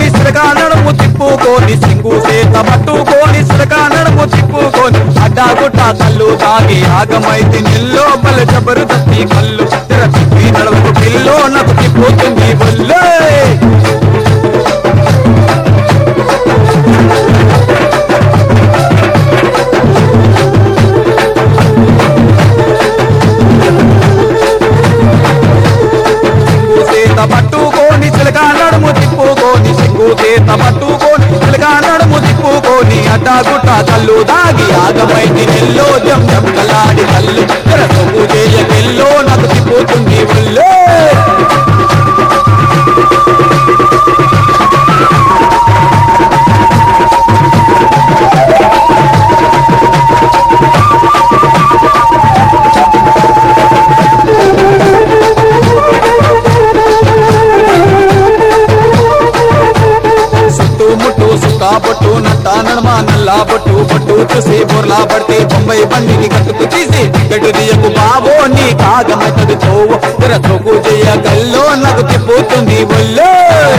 సిరగా నడుము తిప్పుకొని సింగు చేత పట్టుకొని సిరగా నడుము తిప్పుకొని అడ్డాగుట్ట కళ్ళు తాగి ఆగమైతే నిల్లో బల జబరుదస్తి కళ్ళు తెర తిప్పి నడుము పిల్లో నాకు తిప్పుతుంది బొల్లే సింగు చేత పట్టుకొని చిలక నడుము తిప్పుకొని సింగు చేత పట్టుకొని చిలక నడుము తిప్పుకొని అడ్డాగుట్ట కళ్ళు దాగి ఆగమైంది నెల్లో జం జం కలాడి కళ్ళు తెర సొమ్ము చేయ నెల్లో నాకు తిప్పుతుంది ఒళ్ళే సుట్టు ముట్టు సుక్కా బొట్టు నట్ట నడమ నల్లా బొట్టు బొట్టు చూసి బొర్లా పడితే బొంబాయి బండిని కట్టుకు తీసి గడ్డు దియకు బాబో నీ కాగమతడు తోవు తెర తోకు చెయ్య కల్లో నాకు తిప్పుతుంది ఒళ్ళే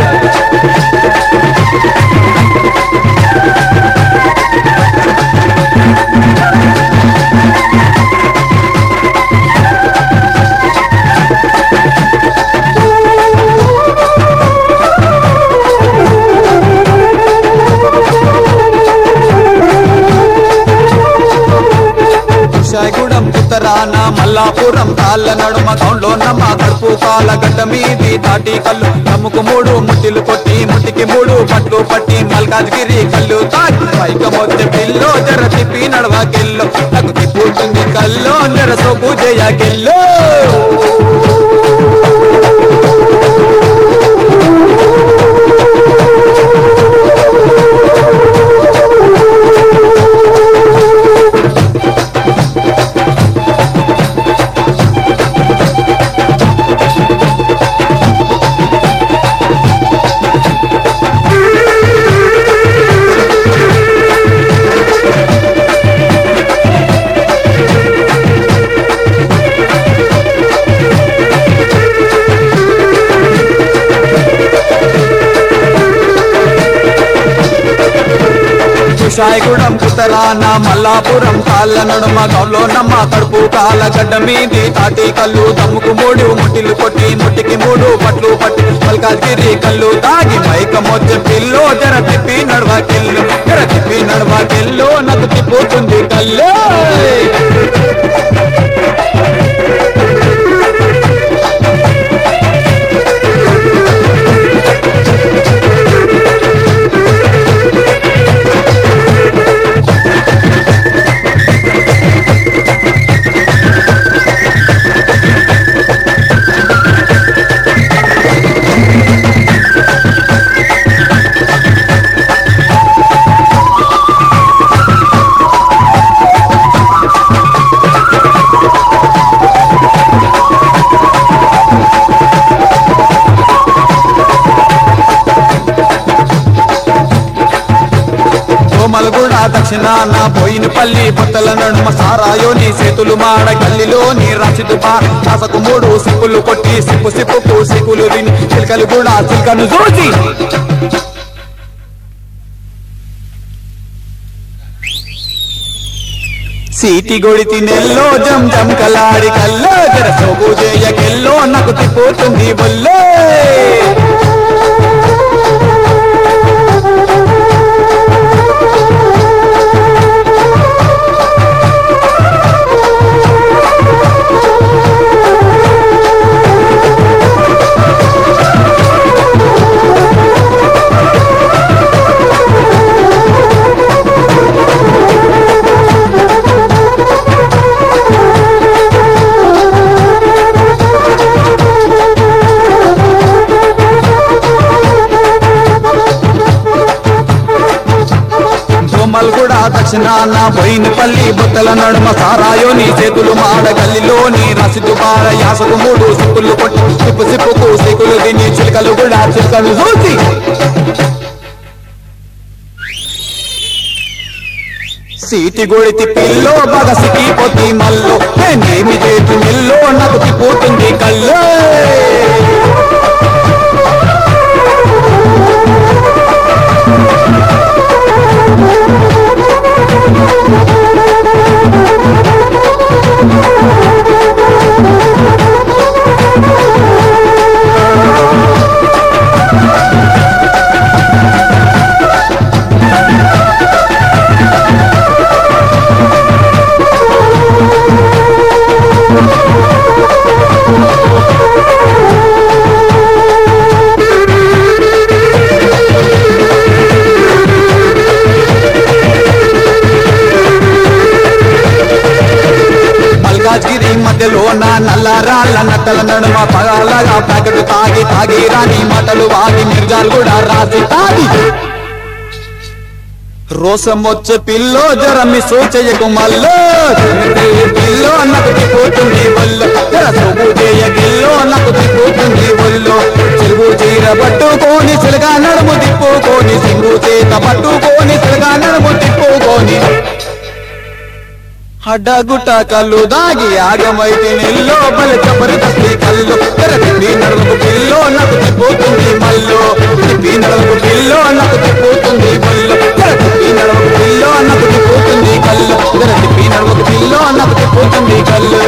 కుషాయిగూడెం ఉత్తరాన మల్లాపురం తాళ్ళ నడుమ గౌండ్లో నమ్మ కడుపు కాల గడ్డ మీది తాటి కళ్ళు నమ్ముకు మూడు ముట్టిలు కొట్టి ముట్టికి మూడు పట్లు పట్టి మల్కాజ్గిరి కళ్ళు తాకి పైక మొత్తం పిల్లో జర తిప్పి నడవకెల్లో నాకు తిప్పుతుంది కల్లో జర సోకు జయకెల్లో కుషాయిగూడెం ఉత్తరాన మల్లాపురం తాళ్ళ నడుమ గౌలో నమ్మ కడుపు కాల గడ్డ మీది తాటి కళ్ళు దమ్ముకు మూడు ముట్టిలు కొట్టి ముట్టికి మూడు పట్లు పట్టి మల్కాజ్గిరి కళ్ళు తాగి మైక మొత్త పిల్లో జర తిప్పి నడవకెళ్ళు జర తిప్పి నడవకెళ్ళు నాకు తిప్పుతుంది కల్లో కోమలగూడ దక్షిణాన పోయినపల్లి పుట్టల నడుమ సారాయోని చేతులు మాడ గల్లిలోని రాసిదు కాసకు మూడు సిప్పులు కొట్టి సిప్పు సిప్పుకు సిక్కులు తిని చిలకలు కూడా చిలకను చూసి సీటి గొడితి నెల్లో జం జం కలాడి కల్లో జర సోగు చేయకెల్లో నాకు తిప్పుతుంది బొల్లో దోమల్గూడ దక్షిణాన బోయినపల్లి బుట్టల నడుమ సారాయోని చేతులు మాడ గల్లిలోని రసిదు బార యాసకు మూడు సిప్పులు కొట్టి సిప్పు సిప్పుకు సిక్కులు తిని చిలకలు కూడా చిలకలు చూసి సీటి గొడితి పిల్లో బగసికి పొత్తి మల్లో నేనేమి చేతి మిల్లో నాకు తిప్పుతుంది కల్లో నడుములో నా నల్ల రాళ్ళ నట్టల నడుమ పగలగా ప్యాకెట్ తాగి తాగి రాని మాటలు వాగి మిర్జాలు కూడా రాసి తాగి రోసం వచ్చే పిల్లో జరమి సోచయకు మల్లో పిల్లో నాకు తిప్పుతుంది ఒళ్ళు జర సొమ్ము చేయ గిల్లో నాకు తిప్పుతుంది ఒళ్ళు చెరువు చీర పట్టుకొని సిలగా నడుము తిప్పుకొని సింగు చేత పట్టుకొని సిలగా నడుము తిప్పుకొని అడ్డగుట్ట కళ్ళు దాగి ఆగమైతే నెల్లో బలి చపరి తప్పి కళ్ళు తెరటి నడుముకు పిల్లో నాకు తిప్పుతుంది మల్లో తిప్పి నడుముకు పిల్లో నాకు తిప్పుతుంది మల్లో తెరటి నడుముకు పిల్లో నాకు తిప్పుతుంది కళ్ళు తెరటి నడుముకు పిల్లో నాకు తిప్పుతుంది కళ్ళు